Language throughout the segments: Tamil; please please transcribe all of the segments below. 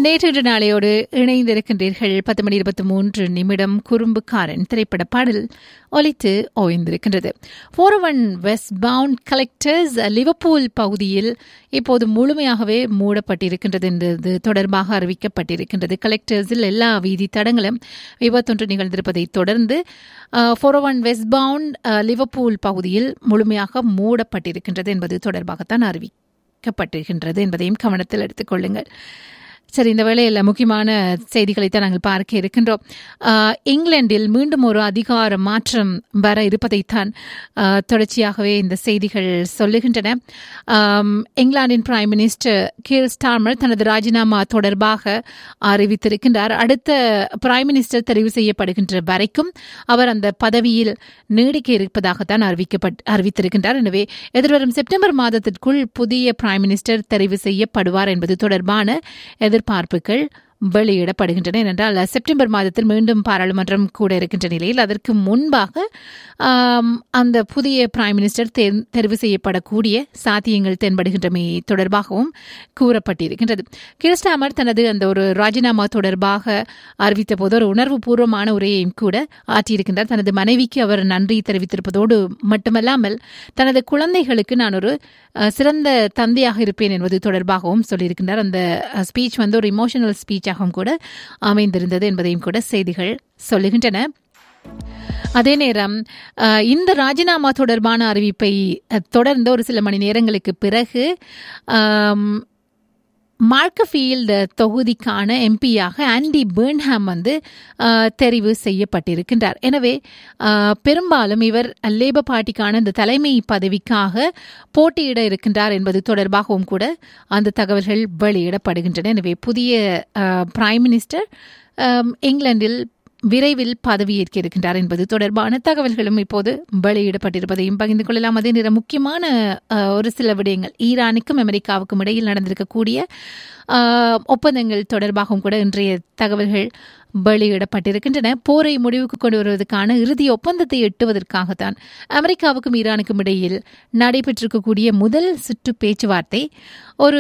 நேற்று நாளையோடு இணைந்திருக்கின்றீர்கள் பத்து மணி இருபத்தி மூன்று நிமிடம் குறும்புக்காரன் திரைப்பட பாடல் ஒலித்து ஓய்ந்திருக்கின்றது four one westbound collectors Liverpool பகுதியில் இப்போது முழுமையாகவே மூடப்பட்டிருக்கின்றது என்பது தொடர்பாக அறிவிக்கப்பட்டிருக்கின்றது கலெக்டர்ஸில் எல்லா வீதி தடங்களும் விபத்தொன்று நிகழ்ந்திருப்பதை தொடர்ந்து four one westbound Liverpool பகுதியில் முழுமையாக மூடப்பட்டிருக்கின்றது என்பது தொடர்பாகத்தான் அறிவிக்கப்பட்டிருக்கின்றது என்பதையும் கவனத்தில் எடுத்துக்கொள்ளுங்கள் சரி இந்த வேளையில் முக்கியமான செய்திகளை தான் நாங்கள் பார்க்க இருக்கின்றோம் இங்கிலாந்தில் மீண்டும் ஒரு அதிகார மாற்றம் வர இருப்பதைத்தான் தொடர்ச்சியாகவே இந்த செய்திகள் சொல்லுகின்றன இங்கிலாந்தின் பிரைம் மினிஸ்டர் கீர் ஸ்டார்மர் தனது ராஜினாமா தொடர்பாக அறிவித்திருக்கின்றார் அடுத்த பிரைம் மினிஸ்டர் தெரிவு செய்யப்படுகின்ற வரைக்கும் அவர் அந்த பதவியில் நீடிக்க இருப்பதாகத்தான் அறிவிக்கப்பட் அறிவித்திருக்கின்றார் எனவே எதிர்வரும் செப்டம்பர் மாதத்திற்குள் புதிய பிரைம் மினிஸ்டர் தெரிவு செய்யப்படுவார் என்பது தொடர்பான எதிர்பார்ப்புகள் வெளியிடப்படுகின்றன ஏனென்றால் செப்டம்பர் மாதத்தில் மீண்டும் பாராளுமன்றம் கூட இருக்கின்ற நிலையில் அதற்கு முன்பாக அந்த புதிய பிரைம் மினிஸ்டர் தெரிவு செய்யப்படக்கூடிய சாத்தியங்கள் தென்படுகின்றமை தொடர்பாகவும் கூறப்பட்டிருக்கின்றது கிறிஸ்டாமர் தனது அந்த ஒரு ராஜினாமா தொடர்பாக அறிவித்த போது ஒரு உணர்வு பூர்வமான உரையையும் கூட ஆற்றியிருக்கின்றார் தனது மனைவிக்கு அவர் நன்றி தெரிவித்திருப்பதோடு மட்டுமல்லாமல் தனது குழந்தைகளுக்கு நான் ஒரு சிறந்த தந்தையாக இருப்பேன் என்பது தொடர்பாகவும் சொல்லியிருக்கின்றார் அந்த ஸ்பீச் வந்து ஒரு இமோஷனல் ஸ்பீச்சாகவும் கூட அமைந்திருந்தது என்பதையும் கூட செய்திகள் சொல்லுகின்றன அதே நேரம் இந்த ராஜினாமா தொடர்பான அறிவிப்பை தொடர்ந்து ஒரு சில மணி நேரங்களுக்கு பிறகு மார்க்கஃபீல்டு தொகுதிக்கான எம்பியாக ஆண்டி பேர்ன்ஹாம் வந்து தெரிவு செய்யப்பட்டிருக்கின்றார் எனவே பெரும்பாலும் இவர் லேபர் பார்ட்டிக்கான இந்த தலைமை பதவிக்காக போட்டியிட இருக்கின்றார் என்பது தொடர்பாகவும் கூட அந்த தகவல்கள் வெளியிடப்படுகின்றன எனவே புதிய பிரைம் மினிஸ்டர் இங்கிலாந்தில் விரைவில் பதவியேற்க இருக்கின்றார் என்பது தொடர்பான தகவல்களும் இப்போது வெளியிடப்பட்டிருப்பதையும் பகிர்ந்து கொள்ளலாம் அதே நேரம் முக்கியமான ஒரு சில விடயங்கள் ஈரானுக்கும் அமெரிக்காவுக்கும் இடையில் நடந்திருக்கக்கூடிய ஒப்பந்தங்கள் தொடர்பாகவும் கூட இன்றைய தகவல்கள் வெளியிடப்பட்டிருக்கின்றன போரை முடிவுக்கு கொண்டு வருவதற்கான இறுதி ஒப்பந்தத்தை எட்டுவதற்காகத்தான் அமெரிக்காவுக்கும் ஈரானுக்கும் இடையில் நடைபெற்றிருக்கக்கூடிய முதல் சுற்று பேச்சுவார்த்தை ஒரு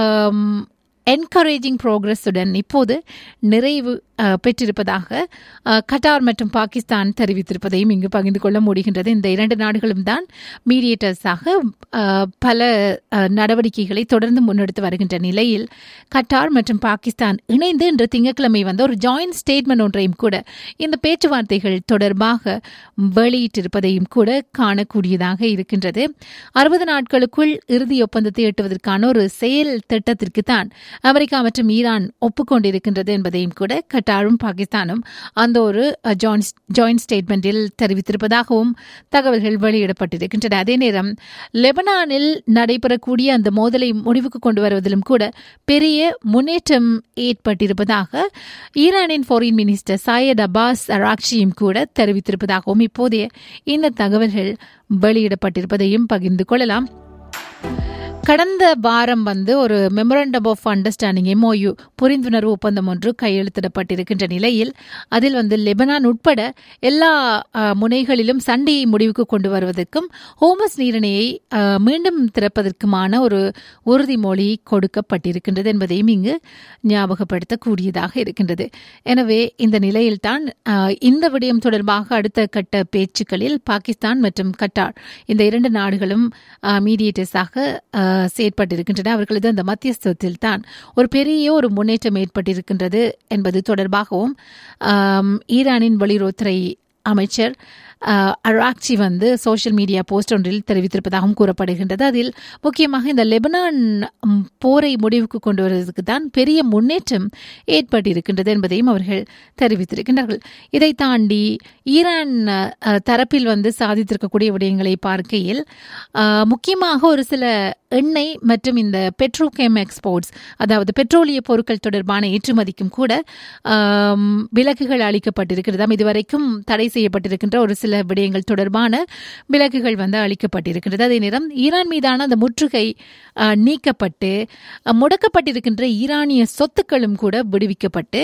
என்கரேஜிங் ப்ரோக்ரஸுடன் இப்போது நிறைவு பெற்றிருப்பதாக கட்டார் மற்றும் பாகிஸ்தான் தெரிவித்திருப்பதையும் இங்கு பகிர்ந்து கொள்ள முடிகின்றது இந்த இரண்டு நாடுகளும் தான் மீடியேட்டர்ஸாக பல நடவடிக்கைகளை தொடர்ந்து முன்னெடுத்து வருகின்ற நிலையில் கட்டார் மற்றும் பாகிஸ்தான் இணைந்து இன்று திங்கட்கிழமை வந்த ஒரு ஜாயின்ட் ஸ்டேட்மெண்ட் ஒன்றையும் கூட இந்த பேச்சுவார்த்தைகள் தொடர்பாக வெளியிட்டிருப்பதையும் கூட காணக்கூடியதாக இருக்கின்றது அறுபது நாட்களுக்குள் இறுதி ஒப்பந்தத்தை எட்டுவதற்கான ஒரு செயல் திட்டத்திற்கு தான் அமெரிக்கா மற்றும் ஈரான் ஒப்புக்கொண்டிருக்கின்றது என்பதையும் கூட கட்டாரும் பாகிஸ்தானும் அந்த ஒரு ஜாயின்ட் ஸ்டேட்மெண்டில் தெரிவித்திருப்பதாகவும் தகவல்கள் வெளியிடப்பட்டிருக்கின்றன அதே நேரம் லெபனானில் நடைபெறக்கூடிய அந்த மோதலை முடிவுக்கு கொண்டு வருவதிலும் கூட பெரிய முன்னேற்றம் ஏற்பட்டிருப்பதாக ஈரானின் ஃபாரின் மினிஸ்டர் சாயத் அப்பாஸ் அராக்சியும் கூட தெரிவித்திருப்பதாகவும் இப்போதைய இந்த தகவல்கள் வெளியிடப்பட்டிருப்பதையும் பகிர்ந்து கொள்ளலாம் கடந்த வாரம் வந்து ஒரு மெமரண்டம் ஆஃப் அண்டர்ஸ்டாண்டிங் எம்ஓயு புரிந்துணர்வு ஒப்பந்தம் ஒன்று கையெழுத்திடப்பட்டிருக்கின்ற நிலையில் அதில் வந்து லெபனான் உட்பட எல்லா முனைகளிலும் சண்டையை முடிவுக்கு கொண்டு வருவதற்கும் ஹோமஸ் நீரிணையை மீண்டும் திறப்பதற்குமான ஒரு உறுதிமொழி கொடுக்கப்பட்டிருக்கின்றது என்பதையும் இங்கு ஞாபகப்படுத்தக்கூடியதாக இருக்கின்றது எனவே இந்த நிலையில்தான் இந்த விடயம் தொடர்பாக அடுத்த கட்ட பேச்சுக்களில் பாகிஸ்தான் மற்றும் கட்டார் இந்த இரண்டு நாடுகளும் மீடியேட்டர்ஸாக செயற்பட்டிருக்கின்றன அவர்களது அந்த மத்தியஸ்தத்தில் தான் ஒரு பெரிய ஒரு முன்னேற்றம் ஏற்பட்டிருக்கின்றது என்பது தொடர்பாகவும் ஈரானின் வெளியுறவுத்துறை அமைச்சர் அராக்சி வந்து சோஷியல் மீடியா போஸ்ட் ஒன்றில் தெரிவித்திருப்பதாகவும் கூறப்படுகின்றது அதில் முக்கியமாக இந்த லெபனான் போரை முடிவுக்கு கொண்டு வருவதற்கு தான் பெரிய முன்னேற்றம் ஏற்பட்டிருக்கின்றது என்பதையும் அவர்கள் தெரிவித்திருக்கின்றார்கள் இதை தாண்டி ஈரான் தரப்பில் வந்து சாதித்திருக்கக்கூடிய விடயங்களை பார்க்கையில் முக்கியமாக ஒரு சில எண்ணெய் மற்றும் இந்த பெட்ரோகேம் எக்ஸ்போர்ட்ஸ் அதாவது பெட்ரோலிய பொருட்கள் தொடர்பான ஏற்றுமதிக்கும் கூட விலக்குகள் அளிக்கப்பட்டிருக்கிறதாம் இதுவரைக்கும் தடை செய்யப்பட்டிருக்கின்ற ஒரு சில விடயங்கள் தொடர்பான விலக்குகள் வந்து அளிக்கப்பட்டிருக்கின்றது அதே நேரம் ஈரான் மீதான அந்த முற்றுகை நீக்கப்பட்டு முடக்கப்பட்டிருக்கின்ற ஈரானிய சொத்துக்களும் கூட விடுவிக்கப்பட்டு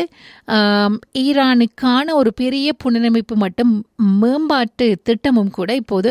ஈரானுக்கான ஒரு பெரிய புனரமைப்பு மற்றும் மேம்பாட்டு திட்டமும் கூட இப்போது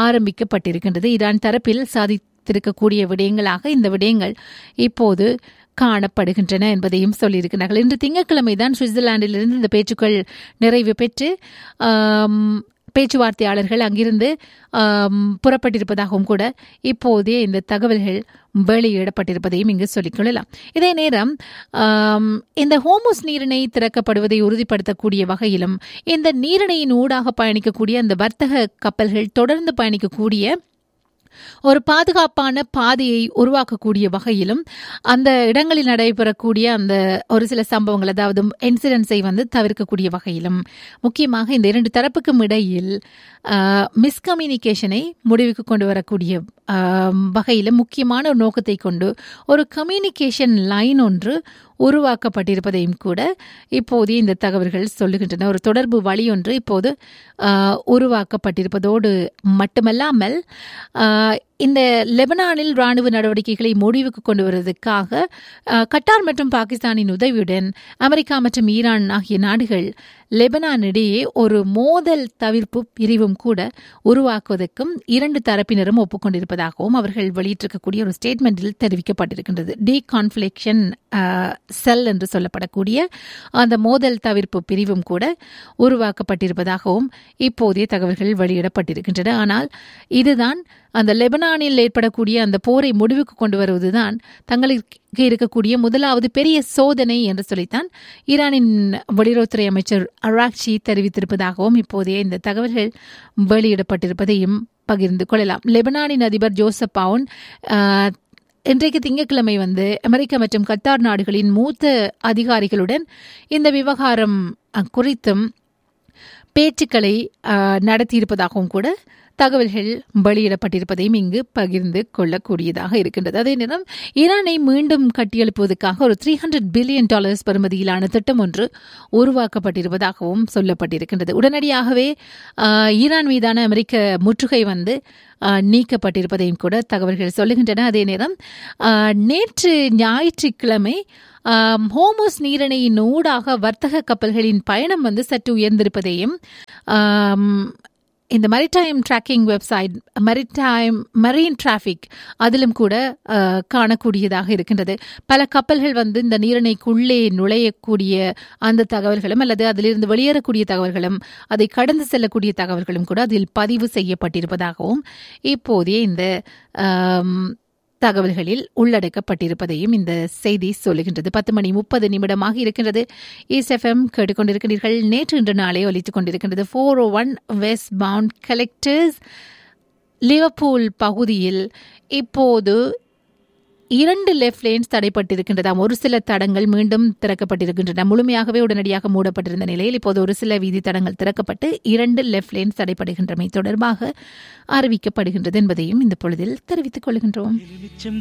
ஆரம்பிக்கப்பட்டிருக்கின்றது ஈரான் தரப்பில் சாதி இருக்கக்கூடிய விடயங்களாக இந்த விடயங்கள் இப்போது காணப்படுகின்றன என்பதையும் சொல்லியிருக்கிறார்கள் இன்று திங்கட்கிழமை தான் சுவிட்சர்லாந்திலிருந்து இந்த பேச்சுக்கள் நிறைவு பெற்று ஆம், பேச்சுவார்த்தையாளர்கள் அங்கிருந்து ஆம், புறப்பட்டிருப்பதாகவும் கூட இப்போதே இந்த தகவல்கள் வெளியிடப்பட்டிருப்பதையும் இங்கு சொல்லிக்கொள்ளலாம் இதே நேரம் ஆம், இந்த ஹோமோஸ் நீரிணை திறக்கப்படுவதை உறுதிப்படுத்தக்கூடிய வகையிலும் இந்த நீரிணையின் ஊடாக பயணிக்கக்கூடிய அந்த வர்த்தக கப்பல்கள் தொடர்ந்து பயணிக்கக்கூடிய ஒரு பாதுகாப்பான பாதையை உருவாக்கக்கூடிய வகையிலும் அந்த இடங்களில் நடைபெறக்கூடிய அந்த ஒரு சில சம்பவங்கள் அதாவது இன்சிடென்ட்ஸை வந்து தவிர்க்கக்கூடிய வகையிலும் முக்கியமாக இந்த இரண்டு தரப்புக்கும் இடையில் மிஸ்கம்யூனிகேஷனை முடிவுக்கு கொண்டு வரக்கூடிய ஆம், வகையிலும் முக்கியமான ஒரு நோக்கத்தை கொண்டு ஒரு கம்யூனிகேஷன் லைன் ஒன்று உருவாக்கப்பட்டிருப்பதையும் கூட இப்போது இந்த தகவல்கள் சொல்லுகின்றன ஒரு தொடர்பு வழி ஒன்று இப்போது ஆ, உருவாக்கப்பட்டிருப்பதோடு மட்டுமல்லாமல் ஆ, இந்த லெபனானில் ராணுவ நடவடிக்கைகளை முடிவுக்கு கொண்டு வருவதற்காக ஆ, கட்டார் மற்றும் பாகிஸ்தானின் உதவியுடன் அமெரிக்கா மற்றும் ஈரான் ஆகிய நாடுகள் லெபனான் இடையே ஒரு மோதல் தவிர்ப்பு பிரிவும் கூட உருவாக்குவதற்கும் இரண்டு தரப்பினரும் ஒப்புக்கொண்டிருப்பதாகவும் அவர்கள் வெளியிட்டிருக்கக்கூடிய ஒரு ஸ்டேட்மெண்டில் தெரிவிக்கப்பட்டிருக்கின்றது டி கான்ஃபிளெக்ஷன் செல் என்று சொல்லப்படக்கூடிய அந்த மோதல் தவிர்ப்பு பிரிவும் கூட உருவாக்கப்பட்டிருப்பதாகவும் இப்போதைய தகவல்கள் வெளியிடப்பட்டிருக்கின்றன ஆனால் இதுதான் அந்த லெபனானில் ஏற்படக்கூடிய அந்த போரை முடிவுக்கு கொண்டு வருவதுதான் தங்களுக்கு இருக்கக்கூடிய முதலாவது பெரிய சோதனை என்று சொல்லித்தான் ஈரானின் வெளியுறவுத்துறை அமைச்சர் அராக்சி தெரிவித்திருப்பதாகவும் இப்போதைய இந்த தகவல்கள் வெளியிடப்பட்டிருப்பதையும் பகிர்ந்து கொள்ளலாம் லெபனானின் அதிபர் ஜோசப் பவுன் ஆஹ், இன்றைக்கு திங்கட்கிழமை வந்து அமெரிக்கா மற்றும் கத்தார் நாடுகளின் மூத்த அதிகாரிகளுடன் இந்த விவகாரம் அஹ், குறித்தும் பேச்சுக்களை ஆஹ், நடத்தியிருப்பதாகவும் கூட தகவல்கள் வெளியிடப்பட்டிருப்பதையும் இங்கு பகிர்ந்து கொள்ளக்கூடியதாக இருக்கின்றது அதே நேரம் ஈரானை மீண்டும் கட்டியெழுப்புவதற்காக ஒரு த்ரீ ஹண்ட்ரட் பில்லியன் டாலர்ஸ் பெறுமதியிலான திட்டம் ஒன்று உருவாக்கப்பட்டிருப்பதாகவும் சொல்லப்பட்டிருக்கின்றது உடனடியாகவே ஆஹ், ஈரான் மீதான அமெரிக்க முற்றுகை வந்து ஆஹ், நீக்கப்பட்டிருப்பதையும் கூட தகவல்கள் சொல்லுகின்றன அதே நேரம் ஆஹ், நேற்று ஞாயிற்றுக்கிழமை ஆம், ஹோமோஸ் நீரிணையின் ஊடாக வர்த்தக கப்பல்களின் பயணம் வந்து சற்று உயர்ந்திருப்பதையும் ஆம், இந்த maritime tracking website maritime marine traffic அதிலும் கூட அஹ், காணக்கூடியதாக இருக்கின்றது பல கப்பல்கள் வந்து இந்த நீரிணைக்குள்ளே நுழையக்கூடிய அந்த தகவல்களும் அல்லது அதிலிருந்து வெளியேறக்கூடிய தகவல்களும் அதை கடந்து செல்லக்கூடிய தகவல்களும் கூட அதில் பதிவு செய்யப்பட்டிருப்பதாகவும் இப்போதே இந்த ஆம், தகவல்களில் உள்ளடக்கப்பட்டிருப்பதையும் இந்த செய்தி சொல்லுகின்றது பத்து மணி முப்பது நிமிடமாக இருக்கின்றது இஸ்எஃப்எம் கேட்டுக்கொண்டிருக்கிறீர்கள் நேற்று இன்று நாளே ஒலித்துக் கொண்டிருக்கின்றது four o one westbound collectors Liverpool பகுதியில் இப்போது இரண்டு லெஃப்ட் லேன்ஸ் தடைப்பட்டிருக்கின்றதாம் ஒரு சில தடங்கள் மீண்டும் திறக்கப்பட்டிருக்கின்றன முழுமையாகவே உடனடியாக மூடப்பட்டிருந்த நிலையில் இப்போது ஒரு சில வீதி தடங்கள் திறக்கப்பட்டு இரண்டு லெஃப்ட் லேன்ஸ் தடைப்படுகின்றமை தொடர்பாக அறிவிக்கப்படுகின்றது என்பதையும் இந்த பொழுதில் தெரிவித்துக் கொள்கின்றோம் மிச்சம்